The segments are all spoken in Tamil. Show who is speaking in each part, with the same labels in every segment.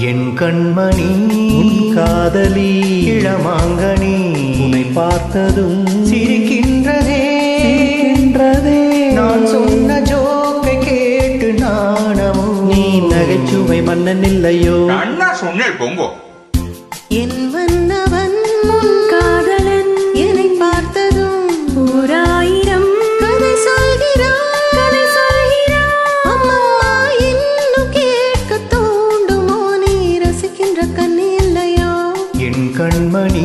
Speaker 1: என் கண்மணி
Speaker 2: உன் காதலி
Speaker 1: இளமாங்கனி
Speaker 2: உன்னை பார்த்ததும்
Speaker 1: சிரிக்கின்றதே
Speaker 2: சிரிக்கின்றதே
Speaker 1: நான் சொன்ன ஜோக்கை கேட்டு நாணமும்
Speaker 2: நீ நகைச்சுவை மன்னன் இல்லையோ
Speaker 3: அண்ணா சொன்னேன் பொங்கோ
Speaker 4: என் மன்னவன் உன் காதலன் என்னை பார்த்ததும் ஓராயிரம் கதை சொல்கிறான் கதை சொல்கிறான் அம்மா இன்னும் கேட்க தூண்டுமோ நீ ரசிக்கின்ற கண்ணி இல்லையோ
Speaker 1: என் கண்மணி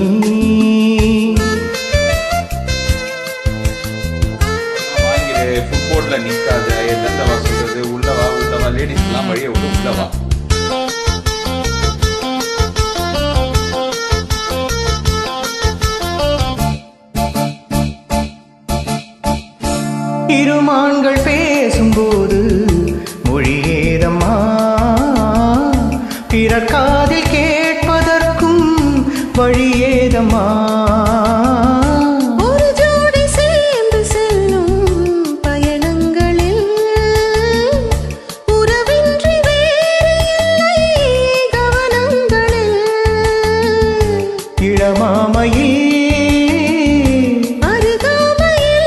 Speaker 3: வாங்கிடு ஃபுட்போர்ட்ல நிக்காத எத்தனை சொல்றது உள்ளவா உள்ளவா லேடிஸ் எல்லாம் வழிய விட்டு உள்ளவா
Speaker 1: இருமான்கள் பேசும்போது மொழியேதம்மா பிறர் காதில் கேட்பதற்கும் வழியேதம்மா
Speaker 4: ஒரு ஜோடி சேர்ந்து செல்லும் பயணங்களில் உறவின்றி வேறு இல்லை கவனங்களில்
Speaker 1: இளமாமையில்
Speaker 4: அருகாமையில்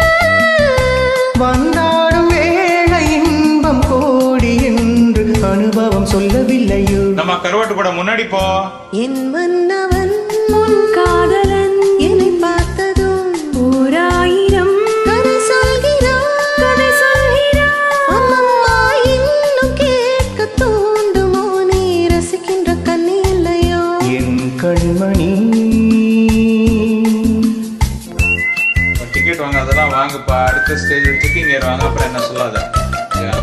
Speaker 1: வந்தாடும் வேளை இன்பம் கோடி என்று அனுபவம் சொல்லவில்லையோ
Speaker 3: நம்ம கருவாட்டு கூட முன்னாடி போ
Speaker 4: என் மன்னவன் உன் காதலன் என்னை பார்த்ததும் ஓராயிரம் கதை சொல்கிறான் கதை சொல்கிறான் அம்மம்மா இன்னும் கேட்க தூண்டுமோ நீ ரசிக்கின்ற கண்ணி இல்லையோ
Speaker 1: என் கண்மணி
Speaker 3: டிக்கெட் வாங்க அதெல்லாம் வாங்குப்பா அடுத்த ஸ்டேஜ் செக்கிங் ஏறுவாங்க அப்புறம் என்ன சொல்லாத Yeah.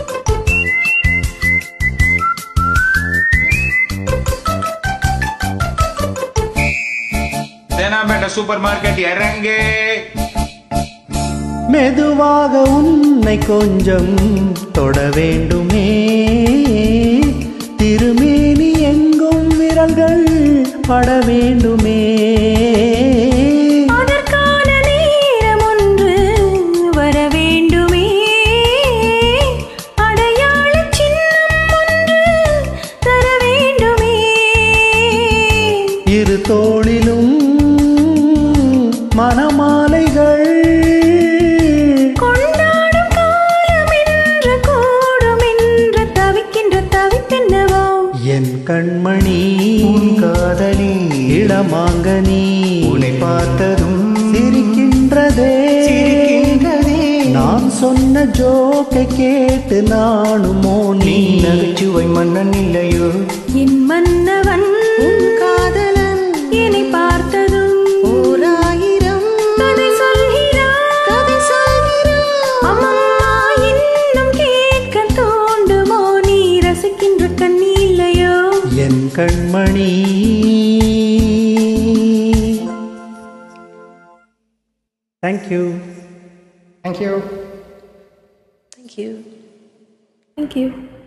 Speaker 3: தேனாம்பேட்டை சூப்பர் மார்க்கெட் இறங்கு
Speaker 2: மெதுவாக உன்னை கொஞ்சம் தொட வேண்டுமே திருமேனி எங்கும் விரல்கள் பட வேண்டுமே
Speaker 4: அதற்கான நேரம் ஒன்று வர வேண்டுமே அடையாள சின்னம் ஒன்று தர வேண்டுமே
Speaker 2: இரு தோளிலும் மணமாலைகள்
Speaker 4: கொண்டாடும் காலம் என்று கூடும் என்று தவிக்கின்ற தவித்தென்னவோ
Speaker 2: என் கண்மணி
Speaker 1: உன் காதலி
Speaker 2: இளமாங்கனி
Speaker 1: உன்னை பார்த்ததும்
Speaker 2: சிரிக்கின்றதே
Speaker 1: சிரிக்கின்றதே
Speaker 2: நான் சொன்ன ஜோக்கை கேட்டு நானுமோ
Speaker 1: நீ
Speaker 2: நீ
Speaker 1: நகைச்சுவை மன்னன் இல்லையோ
Speaker 4: என் மன்னவன் உன் காதலன் என்னை பார்த்ததும் ஓராயிரம் கதை சொல்கிறான் கதை சொல்கிறான் அம்மம்மா இன்னும் கேட்க தோண்டுமோ நீ ரசிக்கின்ற கண்ணி இல்லையோ
Speaker 2: என் கண்மணி thank you
Speaker 1: thank you
Speaker 4: Thank you. Thank you.